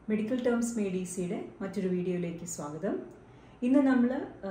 medical terms made ഈസിയുടെ മറ്റൊരു വീഡിയോയിലേക്ക് സ്വാഗതം ഇന്ന് നമ്മൾ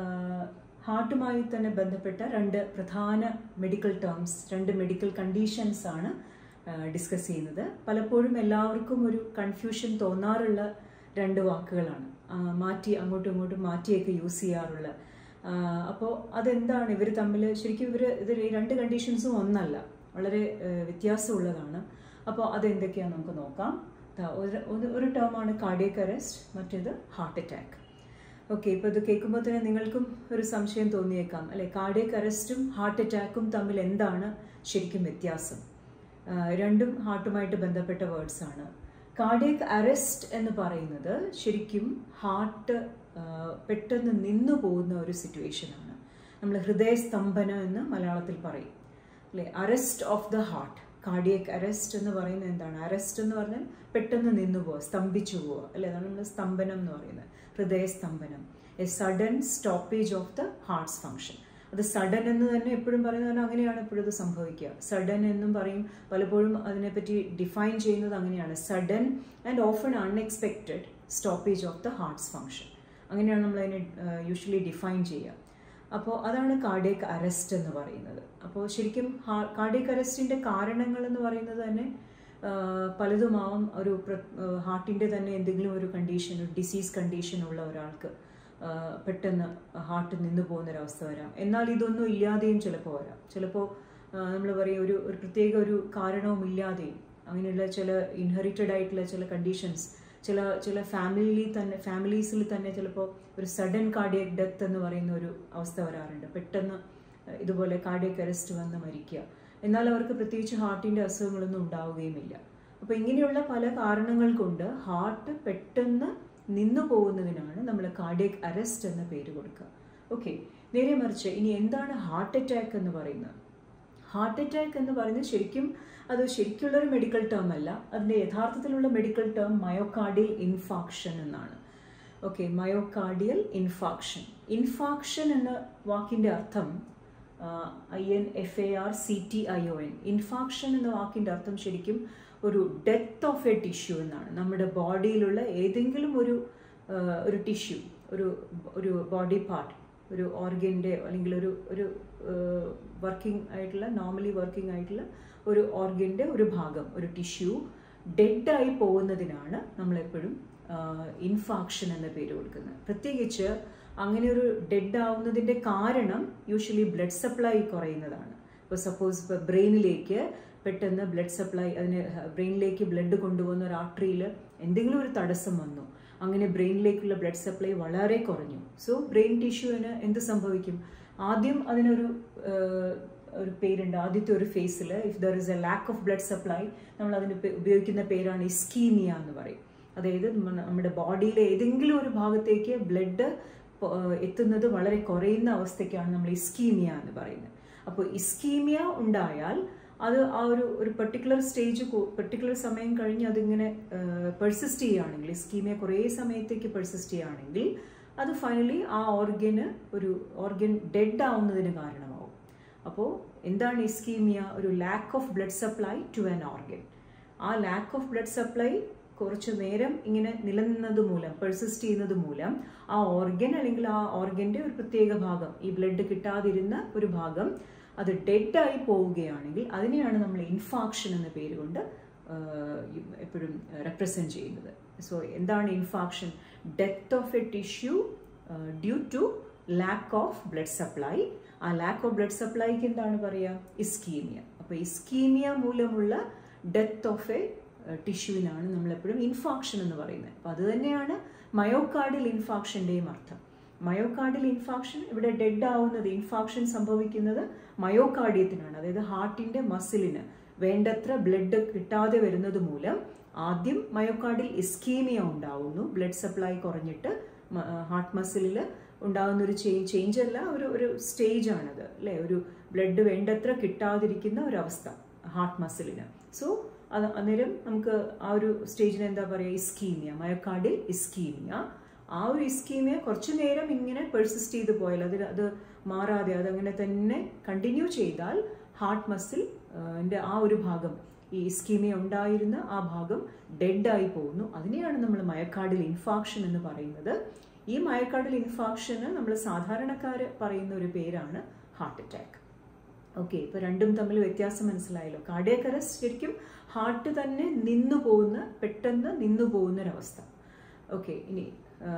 ഹാർട്ടുമായി തന്നെ ബന്ധപ്പെട്ട രണ്ട് പ്രധാന മെഡിക്കൽ ടേംസ് രണ്ട് മെഡിക്കൽ കണ്ടീഷൻസ് ആണ് ഡിസ്കസ് ചെയ്യുന്നത് പലപ്പോഴും എല്ലാവർക്കും ഒരു കൺഫ്യൂഷൻ തോന്നാറുള്ള രണ്ട് വാക്കുകളാണ് ആ, മാറ്റി അങ്ങോട്ടും ഇങ്ങോട്ടും മാറ്റിയൊക്കെ യൂസ് ചെയ്യാറുള്ള അപ്പോൾ അതെന്താണ് ഇവർ തമ്മിൽ ശരിക്കും ഇവർ ഇത് ഈ രണ്ട് കണ്ടീഷൻസും ഒന്നല്ല വളരെ ആ, വ്യത്യാസമുള്ളതാണ് അപ്പോൾ അതെന്തൊക്കെയാണെന്ന് നമുക്ക് നോക്കാം ദാ ഒരു ഒരു- ഒരു ടേമാണ് കാർഡിയക് അറസ്റ്റ് മറ്റേത് ഹാർട്ട് അറ്റാക്ക് ഓക്കെ ഇപ്പോൾ ഇത് കേൾക്കുമ്പോൾ തന്നെ നിങ്ങൾക്കും ഒരു സംശയം തോന്നിയേക്കാം അല്ലെ കാർഡിയക് അറസ്റ്റും ഹാർട്ട് അറ്റാക്കും തമ്മിൽ എന്താണ് ശരിക്കും വ്യത്യാസം ആ, രണ്ടും ഹാർട്ടുമായിട്ട് ബന്ധപ്പെട്ട വേർഡ്സ് ആണ് കാർഡിയക് അറസ്റ്റ് എന്ന് പറയുന്നത് ശരിക്കും ഹാർട്ട് പെട്ടെന്ന് നിന്നു പോകുന്ന ഒരു സിറ്റുവേഷനാണ് നമ്മൾ ഹൃദയസ്തംഭനം എന്ന് മലയാളത്തിൽ പറയും അല്ലെ arrest of the heart cardiac arrest എന്ന് പറയുന്നത് എന്താണ് അറസ്റ്റ് എന്ന് പറഞ്ഞാൽ പെട്ടെന്ന് നിന്നു പോവുക സ്തംഭിച്ചു പോവുക അല്ലെ അതാണ് നമ്മൾ സ്തംഭനം എന്ന് പറയുന്നത് ഹൃദയസ്തംഭനം a sudden stoppage of the heart's function അത് സഡൻ എന്ന് തന്നെ എപ്പോഴും പറയുന്നത് കാരണം അങ്ങനെയാണ് എപ്പോഴും ഇത് സംഭവിക്കുക സഡൻ എന്നും പറയും പലപ്പോഴും അതിനെപ്പറ്റി ഡിഫൈൻ ചെയ്യുന്നത് അങ്ങനെയാണ് sudden and often unexpected stoppage of the heart's function അങ്ങനെയാണ് നമ്മൾ അതിനെ യൂഷ്വലി ഡിഫൈൻ ചെയ്യുക അപ്പോൾ അതാണ് കാർഡിയക് അറസ്റ്റ് എന്ന് പറയുന്നത് അപ്പോൾ ശരിക്കും കാർഡിയക് അറസ്റ്റിൻ്റെ കാരണങ്ങൾ എന്ന് പറയുന്നത് തന്നെ ആ, പലതുമാവും ഒരു ഹാർട്ടിൻ്റെ തന്നെ എന്തെങ്കിലും ഒരു കണ്ടീഷൻ ഒരു ഡിസീസ് കണ്ടീഷൻ ഉള്ള ഒരാൾക്ക് ആ, പെട്ടെന്ന് ഹാർട്ട് നിന്ന് പോകുന്നൊരവസ്ഥ വരാം എന്നാൽ ഇതൊന്നും ഇല്ലാതെയും ചിലപ്പോൾ വരാം ചിലപ്പോൾ നമ്മൾ പറയും ഒരു ഒരു പ്രത്യേക ഒരു കാരണവും ഇല്ലാതെയും അങ്ങനെയുള്ള ചില ഇൻഹെറിറ്റഡ് ആയിട്ടുള്ള ചില കണ്ടീഷൻസ് ചില ചില ഫാമിലിയിൽ തന്നെ ഫാമിലീസിൽ തന്നെ ചിലപ്പോൾ ഒരു സഡൻ കാർഡിയക് ഡെത്ത് എന്ന് പറയുന്ന ഒരു അവസ്ഥ വരാറുണ്ട് പെട്ടെന്ന് ഇതുപോലെ കാർഡിയക് അറസ്റ്റ് വന്ന് മരിക്കുക എന്നാൽ അവർക്ക് പ്രത്യേകിച്ച് ഹാർട്ടിൻ്റെ അസുഖങ്ങളൊന്നും ഉണ്ടാവുകയുമില്ല അപ്പോൾ ഇങ്ങനെയുള്ള പല കാരണങ്ങൾ കൊണ്ട് ഹാർട്ട് പെട്ടെന്ന് നിന്നു പോകുന്നതിനാണ് നമ്മൾ കാർഡിയക് അറസ്റ്റ് എന്ന പേര് കൊടുക്കുക ഓക്കെ നേരെ മറിച്ച് ഇനി എന്താണ് ഹാർട്ട് അറ്റാക്ക് എന്ന് പറയുന്നത് ഹാർട്ട് അറ്റാക്ക് എന്ന് പറയുന്നത് ശരിക്കും അത് ശരിക്കുള്ള ഒരു മെഡിക്കൽ ടേം അല്ല അതിൻ്റെ യഥാർത്ഥത്തിലുള്ള മെഡിക്കൽ ടേം മയോകാർഡിയൽ ഇൻഫാക്ഷൻ എന്നാണ് ഓക്കെ മയോകാർഡിയൽ ഇൻഫാക്ഷൻ ഇൻഫാക്ഷൻ എന്ന വാക്കിൻ്റെ അർത്ഥം I N F A R C T I O N infarction എന്ന വാക്കിൻ്റെ അർത്ഥം ശരിക്കും ഒരു ഡെത്ത് ഓഫ് എ ടിഷ്യൂ എന്നാണ് നമ്മുടെ ബോഡിയിലുള്ള ഏതെങ്കിലും ഒരു ആ, ഒരു ടിഷ്യൂ ഒരു ഒരു ബോഡി പാർട്ട് ഒരു ഓർഗൻ്റെ അല്ലെങ്കിൽ ഒരു ഒരു വർക്കിംഗ് ആയിട്ടുള്ള നോർമലി വർക്കിംഗ് ആയിട്ടുള്ള ഒരു ഓർഗൻ്റെ ഒരു ഭാഗം ഒരു ടിഷ്യൂ ഡെഡായി പോകുന്നതിനാണ് നമ്മളെപ്പോഴും ഇൻഫാക്ഷൻ എന്ന പേര് കൊടുക്കുന്നത് പ്രത്യേകിച്ച് അങ്ങനെ ഒരു ഡെഡ് ആവുന്നതിൻ്റെ കാരണം യൂഷ്വലി ബ്ലഡ് സപ്ലൈ കുറയുന്നതാണ് ഇപ്പോൾ സപ്പോസ് ഇപ്പോൾ ബ്രെയിനിലേക്ക് പെട്ടെന്ന് ബ്ലഡ് സപ്ലൈ അതിന് ബ്രെയിനിലേക്ക് ബ്ലഡ് കൊണ്ടുപോകുന്ന ഒരു ആർട്ടറിയിൽ എന്തെങ്കിലും ഒരു തടസ്സം വന്നു അങ്ങനെ ബ്രെയിനിലേക്കുള്ള ബ്ലഡ് സപ്ലൈ വളരെ കുറഞ്ഞു സോ ബ്രെയിൻ ടിഷ്യൂവിന് എന്ത് സംഭവിക്കും ആദ്യം അതിനൊരു ആഹ്, ഒരു പേരുണ്ട് ആദ്യത്തെ ഒരു ഫേസിൽ if there is a lack of blood supply നമ്മൾ അതിന് പേ- ഉപയോഗിക്കുന്ന പേരാണ് ഇസ്കീമിയ എന്ന് പറയും അതായത് നമ്മ- നമ്മുടെ ബോഡിയിലെ ഏതെങ്കിലും ഒരു ഭാഗത്തേക്ക് ബ്ലഡ് എത്തുന്നത് വളരെ കുറയുന്ന അവസ്ഥയ്ക്കാണ് നമ്മൾ ഇസ്കീമിയ എന്ന് പറയുന്നത് അപ്പോൾ ഇസ്കീമിയ ഉണ്ടായാൽ അത് ആ ഒരു ഒരു പെർട്ടിക്കുലർ സ്റ്റേജ് പെർട്ടിക്കുലർ സമയം കഴിഞ്ഞ് അതിങ്ങനെ പെർസിസ്റ്റ് ചെയ്യുകയാണെങ്കിൽ ഇസ്കീമിയ കുറേ സമയത്തേക്ക് പെർസിസ്റ്റ് ചെയ്യുകയാണെങ്കിൽ അത് ഫൈനലി ആ ഓർഗന് ഒരു ഓർഗൻ ഡെഡ് ആവുന്നതിന് കാരണമാവും അപ്പോൾ എന്താണ് ഇസ്കീമിയ ഒരു lack of blood supply to an organ ആ ലാക്ക് ഓഫ് ബ്ലഡ് സപ്ലൈ കുറച്ച് നേരം ഇങ്ങനെ നിലനിന്നത് മൂലം പെർസിസ്റ്റ് ചെയ്യുന്നത് മൂലം ആ ഓർഗൻ അല്ലെങ്കിൽ ആ ഓർഗൻ്റെ ഒരു പ്രത്യേക ഭാഗം ഈ ബ്ലഡ് കിട്ടാതിരുന്ന ഒരു ഭാഗം അത് ഡെഡായി പോവുകയാണെങ്കിൽ അതിനെയാണ് നമ്മൾ ഇൻഫാക്ഷൻ എന്ന പേര് കൊണ്ട് എപ്പോഴും റെപ്രസെൻറ്റ് ചെയ്യുന്നത് സോ എന്താണ് infarction death of a tissue due to lack of blood supply ആ ലാക്ക് ഓഫ് ബ്ലഡ് സപ്ലൈക്ക് എന്താണ് പറയുക ഇസ്കീമിയ അപ്പോൾ ഇസ്കീമിയ മൂലമുള്ള ഡെത്ത് ഓഫ് എ ടിഷ്യൂവിനാണ് നമ്മളെപ്പോഴും ഇൻഫാക്ഷൻ എന്ന് പറയുന്നത് അപ്പോൾ അത് തന്നെയാണ് മയോകാർഡിൽ ഇൻഫാക്ഷൻ്റെയും അർത്ഥം മയോകാർഡിൽ ഇൻഫാക്ഷൻ ഇവിടെ ഡെഡ് ആവുന്നത് ഇൻഫാക്ഷൻ സംഭവിക്കുന്നത് മയോകാർഡിയത്തിനാണ് അതായത് ഹാർട്ടിൻ്റെ മസിലിന് വേണ്ടത്ര ബ്ലഡ് കിട്ടാതെ വരുന്നത് മൂലം ആദ്യം മയോകാർഡിൽ ഇസ്കീമിയ ഉണ്ടാവുന്നു ബ്ലഡ് സപ്ലൈ കുറഞ്ഞിട്ട് ഹാർട്ട് മസിലിൽ ഉണ്ടാകുന്ന ഒരു ചേഞ്ച് ചേഞ്ച് അല്ല ഒരു ഒരു സ്റ്റേജ് ആണത് അല്ലേ ഒരു ബ്ലഡ് വേണ്ടത്ര കിട്ടാതിരിക്കുന്ന ഒരവസ്ഥ ഹാർട്ട് മസിലിന് സോ അത് അന്നേരം നമുക്ക് ആ ഒരു സ്റ്റേജിന് എന്താ പറയുക ഇസ്കീമിയ മയോകാർഡിൽ ഇസ്കീമിയ ആ ഒരു ഇസ്കീമിയ കുറച്ചു നേരം ഇങ്ങനെ പെർസിസ്റ്റ് ചെയ്ത് പോയാൽ അതിൽ അത് മാറാതെ അതങ്ങനെ തന്നെ കണ്ടിന്യൂ ചെയ്താൽ ഹാർട്ട് മസിൽ ആ ഒരു ഭാഗം ഈ ഇസ്കീമിയ ഉണ്ടായിരുന്ന ആ ഭാഗം ഡെഡായി പോകുന്നു അതിനെയാണ് നമ്മൾ മയക്കാടിൽ ഇൻഫാക്ഷൻ എന്ന് പറയുന്നത് ഈ മയക്കാടിൽ ഇൻഫാക്ഷന് നമ്മൾ സാധാരണക്കാർ പറയുന്ന ഒരു പേരാണ് ഹാർട്ട് അറ്റാക്ക് ഓക്കെ ഇപ്പോൾ രണ്ടും തമ്മിൽ വ്യത്യാസം മനസ്സിലായല്ലോ കാർഡിയക് അറസ്റ്റ് ശരിക്കും ഹാർട്ട് തന്നെ നിന്നു പോകുന്ന പെട്ടെന്ന് നിന്നു പോകുന്ന ഒരവസ്ഥ ഓക്കെ ഇനി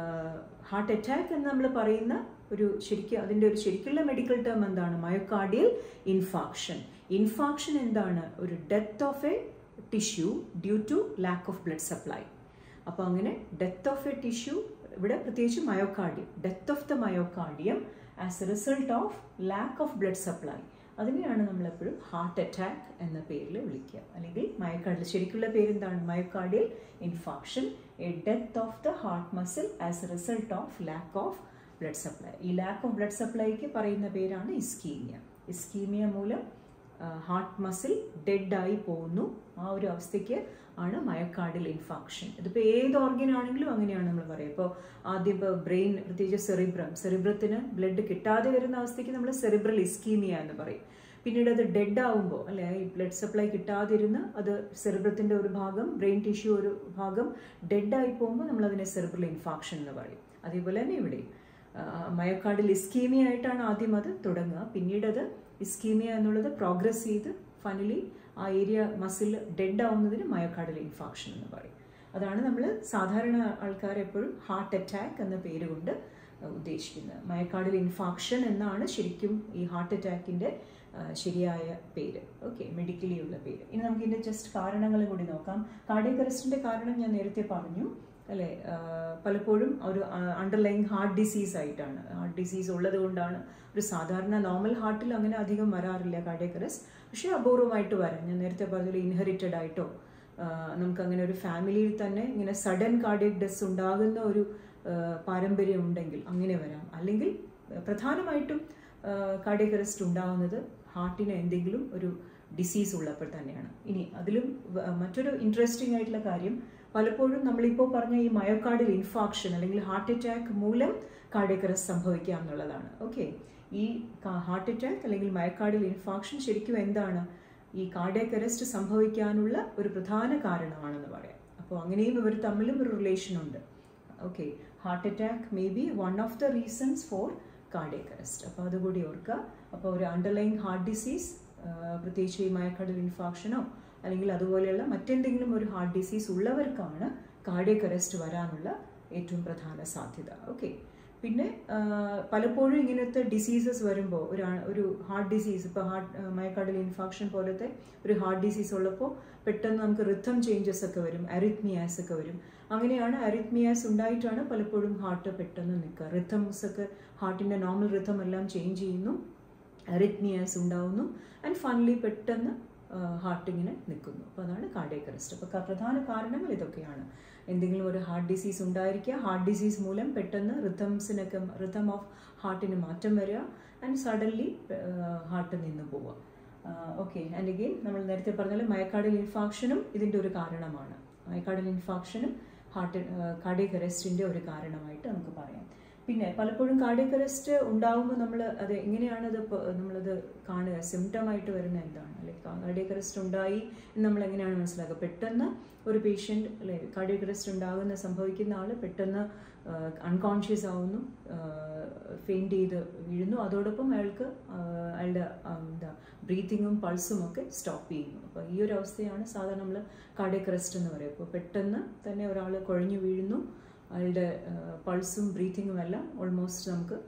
ഹാർട്ട് അറ്റാക്ക് എന്ന് നമ്മൾ പറയുന്ന ഒരു ശരിക്കും അതിൻ്റെ ഒരു ശരിക്കുള്ള മെഡിക്കൽ ടേം എന്താണ് മയോകാർഡിയൽ ഇൻഫാക്ഷൻ ഇൻഫാക്ഷൻ എന്താണ് ഒരു death of a tissue due to lack of blood supply അപ്പോൾ അങ്ങനെ ഡെത്ത് ഓഫ് എ ടിഷ്യൂ ഇവിടെ പ്രത്യേകിച്ച് myocardium death of the myocardium as a result of lack of blood supply അതിനെയാണ് നമ്മളെപ്പോഴും heart attack എന്ന പേരിൽ വിളിക്കുക അല്ലെങ്കിൽ മയോകാർഡിൽ ശരിക്കുള്ള പേരെന്താണ് myocardial infarction a death of the heart muscle as a result of lack of blood supply ഈ lack of blood സപ്ലൈക്ക് പറയുന്ന പേരാണ് ഇസ്കീമിയ ഇസ്കീമിയ മൂലം ഹാർട്ട് മസിൽ ഡെഡായി പോകുന്നു ആ ഒരു അവസ്ഥയ്ക്ക് ആണ് മയക്കാർഡിൽ ഇൻഫാക്ഷൻ ഇതിപ്പോൾ ഏത് ഓർഗൻ ആണെങ്കിലും അങ്ങനെയാണ് നമ്മൾ പറയുക ഇപ്പോൾ ആദ്യം ഇപ്പോൾ ബ്രെയിൻ പ്രത്യേകിച്ച് സെറിബ്രം സെറിബ്രത്തിന് ബ്ലഡ് കിട്ടാതെ വരുന്ന അവസ്ഥയ്ക്ക് നമ്മൾ സെറിബ്രൽ ഇസ്കീമിയ എന്ന് പറയും പിന്നീട് അത് ഡെഡ് ആവുമ്പോൾ അല്ലെ ഈ ബ്ലഡ് സപ്ലൈ കിട്ടാതിരുന്ന് അത് സെറിബ്രത്തിൻ്റെ ഒരു ഭാഗം ബ്രെയിൻ ടിഷ്യൂ ഒരു ഭാഗം ഡെഡായി പോകുമ്പോൾ നമ്മൾ അതിനെ സെറിബ്രൽ ഇൻഫാക്ഷൻ എന്ന് പറയും അതേപോലെ തന്നെ ഇവിടെയും മയക്കാർഡിൽ ഇസ്കീമിയ ആയിട്ടാണ് ആദ്യം അത് തുടങ്ങുക പിന്നീട് അത് ഇസ്കീമിയ എന്നുള്ളത് പ്രോഗ്രസ് ചെയ്ത് ഫൈനലി ആ ഏരിയ മസിൽ ഡെഡ് ആവുന്നതിന് മയോകാർഡിൽ ഇൻഫാക്ഷൻ എന്ന് പറയും അതാണ് നമ്മൾ സാധാരണ ആൾക്കാർ എപ്പോഴും ഹാർട്ട് അറ്റാക്ക് എന്ന പേര് കൊണ്ട് ഉദ്ദേശിക്കുന്നത് മയക്കാർഡിൽ ഇൻഫാക്ഷൻ എന്നാണ് ശരിക്കും ഈ ഹാർട്ട് അറ്റാക്കിൻ്റെ ശരിയായ പേര് ഓക്കെ മെഡിക്കലി ഉള്ള പേര് ഇനി നമുക്ക് ഇതിൻ്റെ ജസ്റ്റ് കാരണങ്ങൾ കൂടി നോക്കാം കാർഡിയക് അറസ്റ്റിൻ്റെ കാരണം ഞാൻ നേരത്തെ പറഞ്ഞു അല്ലേ പലപ്പോഴും ഒരു അണ്ടർലൈങ് ഹാർട്ട് ഡിസീസ് ആയിട്ടാണ് ഹാർട്ട് ഡിസീസ് ഉള്ളത് കൊണ്ടാണ് ഒരു സാധാരണ നോർമൽ ഹാർട്ടിൽ അങ്ങനെ അധികം വരാറില്ല കാർഡിയക് അറസ്റ്റ് പക്ഷേ അപൂർവമായിട്ട് വരാം ഞാൻ നേരത്തെ പറഞ്ഞ ഇൻഹെറിറ്റഡ് ആയിട്ടോ നമുക്ക് അങ്ങനെ ഒരു ഫാമിലിയിൽ തന്നെ ഇങ്ങനെ സഡൻ കാർഡിയക് ഡെസ് ഉണ്ടാകുന്ന ഒരു പാരമ്പര്യം ഉണ്ടെങ്കിൽ അങ്ങനെ വരാം അല്ലെങ്കിൽ പ്രധാനമായിട്ടും കാർഡിയക് അറസ്റ്റ് ഉണ്ടാകുന്നത് ഹാർട്ടിന് എന്തെങ്കിലും ഒരു ഡിസീസ് ഉള്ളപ്പോൾ തന്നെയാണ് ഇനി അതിലും മറ്റൊരു ഇൻട്രസ്റ്റിംഗ് ആയിട്ടുള്ള കാര്യം പലപ്പോഴും നമ്മളിപ്പോൾ പറഞ്ഞ ഈ മയോകാർഡിൽ ഇൻഫാക്ഷൻ അല്ലെങ്കിൽ ഹാർട്ട് അറ്റാക്ക് മൂലം കാർഡിയക് അറസ്റ്റ് സംഭവിക്കാം എന്നുള്ളതാണ് ഓക്കെ ഈ ഹാർട്ട് അറ്റാക്ക് അല്ലെങ്കിൽ മയോകാർഡിൽ ഇൻഫാക്ഷൻ ശരിക്കും എന്താണ് ഈ കാർഡിയക് അറസ്റ്റ് സംഭവിക്കാനുള്ള ഒരു പ്രധാന കാരണമാണെന്ന് പറയാം അപ്പോൾ അങ്ങനെയും ഇവർ തമ്മിലും ഒരു റിലേഷൻ ഉണ്ട് okay heart attack may be one of the reasons for cardiac arrest അപ്പോൾ അതുകൂടി ഓർക്കുക അപ്പോൾ ഒരു അണ്ടർലൈൻ ഹാർട്ട് ഡിസീസ് പ്രത്യേകിച്ച് ഈ മയക്കാർഡിൽ ഇൻഫാക്ഷനോ അല്ലെങ്കിൽ അതുപോലെയുള്ള മറ്റെന്തെങ്കിലും ഒരു ഹാർട്ട് ഡിസീസ് ഉള്ളവർക്കാണ് കാർഡിയക് അറസ്റ്റ് വരാനുള്ള ഏറ്റവും പ്രധാന സാധ്യത ഓക്കെ പിന്നെ പലപ്പോഴും ഇങ്ങനത്തെ ഡിസീസസ് വരുമ്പോൾ ഒരു ഒരു ഹാർട്ട് ഡിസീസ് ഇപ്പോൾ ഹാർട്ട് മയക്കാർഡിൽ ഇൻഫാക്ഷൻ പോലത്തെ ഒരു ഹാർട്ട് ഡിസീസ് ഉള്ളപ്പോൾ പെട്ടെന്ന് നമുക്ക് റിത്തം ചേഞ്ചസ് ഒക്കെ വരും അരിത്മിയാസ് ഒക്കെ വരും അങ്ങനെയാണ് അരിത്മിയാസ് ഉണ്ടായിട്ടാണ് പലപ്പോഴും ഹാർട്ട് പെട്ടെന്ന് നിൽക്കുക റിത്തംസ് ഒക്കെ ഹാർട്ടിൻ്റെ നോർമൽ റിത്തം എല്ലാം ചേഞ്ച് ചെയ്യുന്നു അരിത്മിയാസ് ഉണ്ടാവുന്നു ആൻഡ് ഫൈനലി പെട്ടെന്ന് ഹാർട്ട് ഇങ്ങനെ നിൽക്കുന്നു അപ്പോൾ അതാണ് കാർഡിയക് അറസ്റ്റ് അപ്പോൾ പ്രധാന കാരണങ്ങൾ ഇതൊക്കെയാണ് എന്തെങ്കിലും ഒരു ഹാർട്ട് ഡിസീസ് ഉണ്ടായിരിക്കുക ഹാർട്ട് ഡിസീസ് മൂലം പെട്ടെന്ന് റിതംസിനൊക്കെ റിതം ഓഫ് ഹാർട്ടിന് മാറ്റം വരിക ആൻഡ് സഡൻലി ഹാർട്ട് നിന്ന് പോവുക ഓക്കെ ആൻഡ് അഗെയിൻ നമ്മൾ നേരത്തെ പറഞ്ഞാൽ മയക്കാടിൽ ഇൻഫാക്ഷനും ഇതിൻ്റെ ഒരു കാരണമാണ് മയക്കാടിൽ ഇൻഫാക്ഷനും ഹാർട്ട് കാർഡിയക് അറസ്റ്റിൻ്റെ ഒരു കാരണമായിട്ട് നമുക്ക് പറയാം പിന്നെ പലപ്പോഴും കാർഡിയക് അറസ്റ്റ് ഉണ്ടാകുമ്പോൾ നമ്മൾ അത് എങ്ങനെയാണ് അത് നമ്മളത് കാണുക സിംറ്റമായിട്ട് വരുന്ന എന്താണ് അല്ലെ കാർഡിയക് അറസ്റ്റ് ഉണ്ടായി എന്ന് നമ്മൾ എങ്ങനെയാണ് മനസ്സിലാക്കുക പെട്ടെന്ന് ഒരു പേഷ്യൻ്റ് അല്ലെ കാർഡിയക് അറസ്റ്റ് ഉണ്ടാകുന്ന സംഭവിക്കുന്ന ആൾ പെട്ടെന്ന് അൺകോൺഷ്യസ് ആവുന്നു ഫെയിൻറ്റ് ചെയ്ത് വീഴുന്നു അതോടൊപ്പം അയാൾക്ക് അയാളുടെ എന്താ ബ്രീത്തിങ്ങും പൾസും ഒക്കെ സ്റ്റോപ്പ് ചെയ്യുന്നു അപ്പോൾ ഈ ഒരു അവസ്ഥയാണ് സാധാരണ നമ്മൾ കാർഡിയക് അറസ്റ്റ് എന്ന് പറയും അപ്പോൾ പെട്ടെന്ന് തന്നെ ഒരാൾ കുഴഞ്ഞു വീഴുന്നു അയാളുടെ പൾസും ബ്രീത്തിങ്ങും എല്ലാം ഓൾമോസ്റ്റ് നമുക്ക്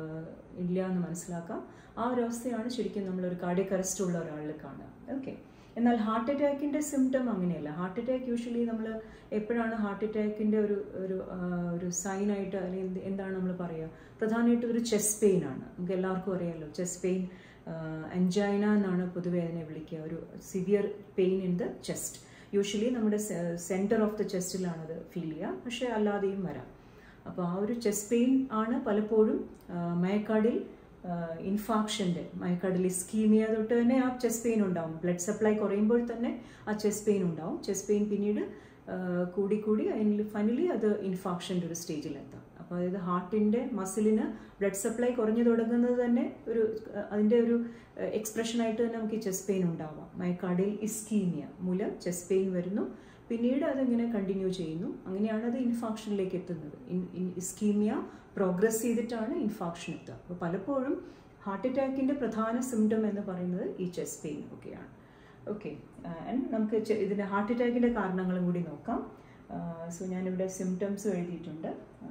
ഇല്ല എന്ന് മനസ്സിലാക്കാം ആ ഒരു അവസ്ഥയാണ് ശരിക്കും നമ്മളൊരു കാർഡിയക് അറസ്റ്റ് ഉള്ള ഒരാളിൽ കാണുക ഓക്കെ എന്നാൽ ഹാർട്ട് അറ്റാക്കിൻ്റെ സിംറ്റം അങ്ങനെയല്ല ഹാർട്ട് അറ്റാക്ക് യൂഷ്വലി നമ്മൾ എപ്പോഴാണ് ഹാർട്ട് അറ്റാക്കിൻ്റെ ഒരു ഒരു ഒരു സൈനായിട്ട് അല്ലെങ്കിൽ എന്താണ് നമ്മൾ പറയുക പ്രധാനമായിട്ടും ഒരു ചെസ്റ്റ് പെയിൻ ആണ് നമുക്ക് എല്ലാവർക്കും അറിയാമല്ലോ ചെസ്റ്റ് പെയിൻ എൻജൈന എന്നാണ് പൊതുവെ അതിനെ വിളിക്കുക ഒരു severe pain in the chest usually നമ്മുടെ സെൻറ്റർ ഓഫ് ദ ചെസ്റ്റിലാണ് അത് ഫീൽ ചെയ്യുക പക്ഷേ അല്ലാതെയും വരാം അപ്പോൾ ആ ഒരു ചെസ്റ്റ് പെയിൻ ആണ് പലപ്പോഴും മയക്കാടിൽ ഇൻഫാക്ഷൻ്റെ മയക്കാടിൽ ഇസ്കീമിയ തൊട്ട് തന്നെ ആ ചെസ്റ്റ് പെയിൻ ഉണ്ടാവും ബ്ലഡ് സപ്ലൈ കുറയുമ്പോൾ തന്നെ ആ ചെസ്റ്റ് പെയിൻ ഉണ്ടാവും ചെസ്റ്റ് പെയിൻ പിന്നീട് കൂടി കൂടി അതിൽ ഫൈനലി അത് ഇൻഫാക്ഷൻ്റെ ഒരു സ്റ്റേജിലെത്താം അപ്പോൾ അതായത് ഹാർട്ടിൻ്റെ മസിലിന് ബ്ലഡ് സപ്ലൈ കുറഞ്ഞു തുടങ്ങുന്നത് തന്നെ ഒരു അഹ് അതിൻ്റെ ഒരു എക്സ്പ്രഷനായിട്ട് തന്നെ നമുക്ക് ഈ ചെസ്റ്റ് പെയിൻ ഉണ്ടാവാം മയക്കാടിൽ ഇസ്കീമിയ മൂലം ചെസ്റ്റ് പെയിൻ വരുന്നു പിന്നീട് അതിങ്ങനെ കണ്ടിന്യൂ ചെയ്യുന്നു അങ്ങനെയാണ് അത് ഇൻഫാക്ഷനിലേക്ക് എത്തുന്നത് ഇൻ ഇസ്കീമിയ പ്രോഗ്രസ് ചെയ്തിട്ടാണ് ഇൻഫാക്ഷൻ എത്തുക അപ്പോൾ പലപ്പോഴും ഹാർട്ട് അറ്റാക്കിൻ്റെ പ്രധാന സിംറ്റം എന്ന് പറയുന്നത് ഈ ചെസ്റ്റ് പെയിൻ ഒക്കെയാണ് ഓക്കെ ആൻഡ് നമുക്ക് ചെ- ഇതിൻ്റെ ഹാർട്ട് അറ്റാക്കിൻ്റെ കാരണങ്ങളും കൂടി നോക്കാം സോ ഞാനിവിടെ സിംറ്റംസ് എഴുതിയിട്ടുണ്ട്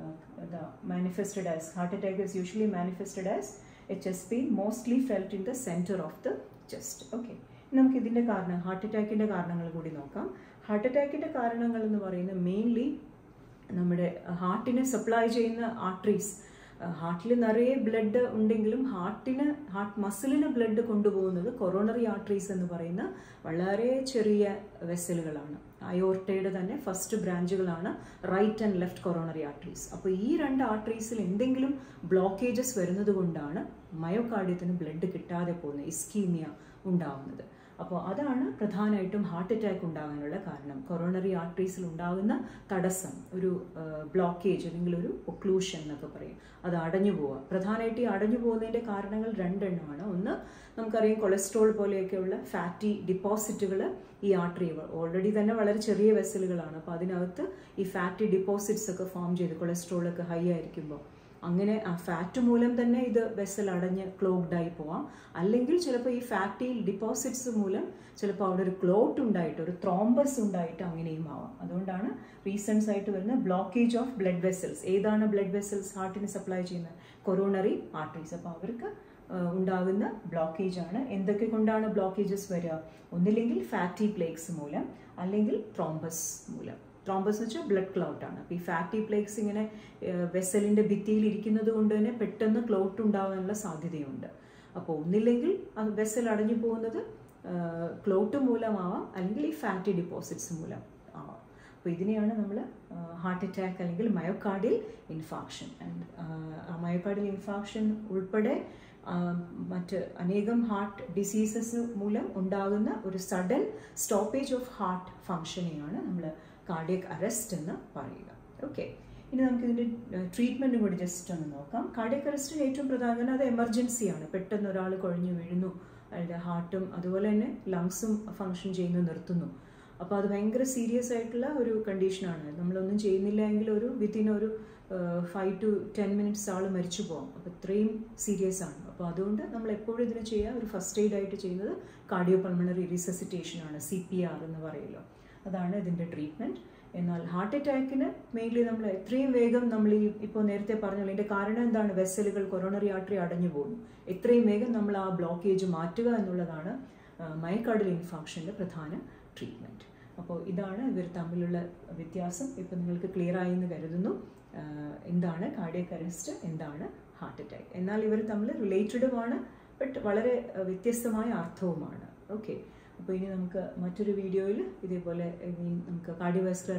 manifested as heart attack is usually manifested as a chest pain mostly felt in the centre of the chest okay നമുക്ക് ഇതിൻ്റെ കാരണം ഹാർട്ട് അറ്റാക്കിൻ്റെ കാരണങ്ങൾ കൂടി നോക്കാം ഹാർട്ട് അറ്റാക്കിൻ്റെ കാരണങ്ങൾ എന്ന് പറയുന്നത് മെയിൻലി നമ്മുടെ ഹാർട്ടിനെ സപ്ലൈ ചെയ്യുന്ന ആർട്ടറീസ് ഹാർട്ടിൽ നിറയെ ബ്ലഡ് ഉണ്ടെങ്കിലും ഹാർട്ടിന് ഹാർട്ട് മസിലിന് ബ്ലഡ് കൊണ്ടുപോകുന്നത് കൊറോണറി ആർട്ടറീസ് എന്ന് പറയുന്ന വളരെ ചെറിയ വെസലുകളാണ് അയോർട്ടയുടെ തന്നെ ഫസ്റ്റ് ബ്രാഞ്ചുകളാണ് right and left coronary arteries അപ്പോൾ ഈ രണ്ട് ആർട്ടറീസിൽ എന്തെങ്കിലും ബ്ലോക്കേജസ് വരുന്നത് കൊണ്ടാണ് മയോകാർഡിയത്തിന് ബ്ലഡ് കിട്ടാതെ പോകുന്നത് ഇസ്കീമിയ ഉണ്ടാവുന്നത് അപ്പോൾ അതാണ് പ്രധാനമായിട്ടും ഹാർട്ട് അറ്റാക്ക് ഉണ്ടാകാനുള്ള കാരണം കൊറോണറി ആർട്ടറീസിൽ ഉണ്ടാകുന്ന തടസ്സം ഒരു ബ്ലോക്കേജ് അല്ലെങ്കിൽ ഒരു ഒക്ലൂഷൻ എന്നൊക്കെ പറയും അത് അടഞ്ഞു പോവുക പ്രധാനമായിട്ട് ഈ അടഞ്ഞു പോകുന്നതിൻ്റെ കാരണങ്ങൾ രണ്ടെണ്ണമാണ് ഒന്ന് നമുക്കറിയാം കൊളസ്ട്രോൾ പോലെയൊക്കെയുള്ള ഫാറ്റി ഡിപ്പോസിറ്റുകൾ ഈ ആർട്ടറി ഓൾറെഡി തന്നെ വളരെ ചെറിയ വെസലുകളാണ് അപ്പോൾ അതിനകത്ത് ഈ ഫാറ്റി ഡിപ്പോസിറ്റ്സ് ഒക്കെ ഫോം ചെയ്ത് കൊളസ്ട്രോൾ ഒക്കെ ഹൈ ആയിരിക്കുമ്പോൾ അങ്ങനെ ആ ഫാറ്റ് മൂലം തന്നെ ഇത് വെസൽ അടഞ്ഞ് ക്ലോഗ്ഡ് ആയി പോവാം അല്ലെങ്കിൽ ചിലപ്പോൾ ഈ ഫാറ്റി ഡിപ്പോസിറ്റ്സ് മൂലം ചിലപ്പോൾ അവിടെ ഒരു ക്ലോട്ട് ഉണ്ടായിട്ട് ഒരു ത്രോംബസ് ഉണ്ടായിട്ട് അങ്ങനെയും ആവാം അതുകൊണ്ടാണ് റീസൺസ് ആയിട്ട് വരുന്ന ബ്ലോക്കേജ് ഓഫ് ബ്ലഡ് വെസൽസ് ഏതാണ് ബ്ലഡ് വെസൽസ് ഹാർട്ടിന് സപ്ലൈ ചെയ്യുന്നത് കൊറോണറി ആർട്ടറീസ് അപ്പോൾ അവർക്ക് ആ, ഉണ്ടാകുന്ന ബ്ലോക്കേജ് ആണ് എന്തൊക്കെ കൊണ്ടാണ് ബ്ലോക്കേജസ് വരിക ഒന്നില്ലെങ്കിൽ ഫാറ്റി പ്ലേക്സ് മൂലം അല്ലെങ്കിൽ ത്രോംബസ് മൂലം ത്രോംബസ് എന്ന് വെച്ചാൽ ബ്ലഡ് ക്ലൗട്ട് ആണ് അപ്പോൾ ഈ ഫാറ്റി പ്ലേക്സ് ഇങ്ങനെ വെസലിൻ്റെ ഭിത്തിയിൽ ഇരിക്കുന്നത് കൊണ്ട് തന്നെ പെട്ടെന്ന് ക്ലോട്ട് ഉണ്ടാകാനുള്ള സാധ്യതയുണ്ട് അപ്പോൾ ഒന്നില്ലെങ്കിൽ അത് വെസൽ അടഞ്ഞു പോകുന്നത് ക്ലോട്ട് മൂലമാവാം അല്ലെങ്കിൽ ഈ ഫാറ്റി ഡിപ്പോസിറ്റ്സ് മൂലം ആവാം അപ്പോൾ ഇതിനെയാണ് നമ്മൾ ഹാർട്ട് അറ്റാക്ക് അല്ലെങ്കിൽ myocardial infarction and myocardial infarction ഉൾപ്പെടെ ആ, മറ്റ് അനേകം ഹാർട്ട് ഡിസീസസ് മൂലം ഉണ്ടാകുന്ന ഒരു സഡൻ സ്റ്റോപ്പേജ് ഓഫ് ഹാർട്ട് ഫങ്ഷനെയാണ് നമ്മൾ കാർഡിയക് അറസ്റ്റ് എന്ന് പറയുക ഓക്കെ ഇനി നമുക്ക് ഇതിൻ്റെ ട്രീറ്റ്മെൻറ്റും കൂടി ജസ്റ്റ് ഒന്ന് നോക്കാം കാർഡിയക് അറസ്റ്റിന് ഏറ്റവും പ്രധാനം അത് എമർജൻസിയാണ് പെട്ടെന്ന് ഒരാൾ കുഴഞ്ഞു വീഴുന്നു അയാളുടെ ഹാർട്ടും അതുപോലെ തന്നെ ലങ്സും ഫങ്ഷൻ ചെയ്യുന്നത് നിർത്തുന്നു അപ്പോൾ അത് ഭയങ്കര സീരിയസ് ആയിട്ടുള്ള ഒരു കണ്ടീഷനാണ് നമ്മളൊന്നും ചെയ്യുന്നില്ല എങ്കിൽ ഒരു വിത്തിൻ ഒരു ഫൈവ് ടു ടെൻ മിനിറ്റ്സ് ആൾ മരിച്ചു പോകാം അപ്പോൾ ഇത്രയും സീരിയസ് ആണ് അപ്പോൾ അതുകൊണ്ട് നമ്മൾ എപ്പോഴും ഇതിന് ചെയ്യുക ഒരു ഫസ്റ്റ് എയ്ഡ് ആയിട്ട് ചെയ്യുന്നത് കാർഡിയോ പൾമണറി റിസസിറ്റേഷൻ ആണ് സി പി ആർ എന്ന് പറയുമല്ലോ അതാണ് ഇതിൻ്റെ ട്രീറ്റ്മെൻറ്റ് എന്നാൽ ഹാർട്ട് അറ്റാക്കിന് മെയിൻലി നമ്മൾ എത്രയും വേഗം നമ്മൾ ഈ ഇപ്പോൾ നേരത്തെ പറഞ്ഞല്ലോ ഇതിൻ്റെ കാരണം എന്താണ് വെസലുകൾ കൊറോണറി ആർട്ടറി അടഞ്ഞു പോകുന്നു എത്രയും വേഗം നമ്മൾ ആ ബ്ലോക്കേജ് മാറ്റുക എന്നുള്ളതാണ് മയക്കാർഡിൽ ഇൻഫാക്ഷൻ്റെ പ്രധാന ട്രീറ്റ്മെൻറ്റ് അപ്പോൾ ഇതാണ് ഇവർ തമ്മിലുള്ള വ്യത്യാസം ഇപ്പോൾ നിങ്ങൾക്ക് ക്ലിയർ ആയി എന്ന് കരുതുന്നു ആഹ് എന്താണ് കാർഡിയക് അറസ്റ്റ് എന്താണ് ഹാർട്ട് അറ്റാക്ക് എന്നാൽ ഇവർ തമ്മിൽ റിലേറ്റഡുമാണ് ബട്ട് വളരെ അഹ് വ്യത്യസ്തമായ അർത്ഥവുമാണ് ഓക്കെ അപ്പോൾ ഇനി നമുക്ക് മറ്റൊരു വീഡിയോയിൽ ഇതേപോലെ ഇനി നമുക്ക് കാർഡിയോവാസ്കുലർ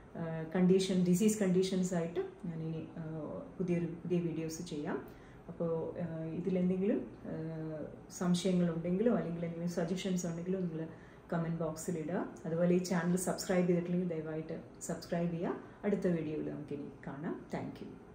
കണ്ടീഷൻ ഡിസീസ് കണ്ടീഷൻസ് ആയിട്ട് ഞാൻ ഇനി ആഹ് പുതിയൊരു പുതിയ വീഡിയോസ് ചെയ്യാം അപ്പോൾ ആഹ് ഇതിലെന്തെങ്കിലും ആഹ് സംശയങ്ങളുണ്ടെങ്കിലോ അല്ലെങ്കിൽ എന്തെങ്കിലും സജഷൻസ് ഉണ്ടെങ്കിലോ നിങ്ങൾ കമൻറ്റ് ബോക്സിൽ ഇടുക അതുപോലെ ഈ ചാനൽ സബ്സ്ക്രൈബ് ചെയ്തിട്ടില്ലെങ്കിൽ ദയവായിട്ട് സബ്സ്ക്രൈബ് ചെയ്യുക അടുത്ത വീഡിയോയിൽ നമുക്കിനി കാണാം താങ്ക്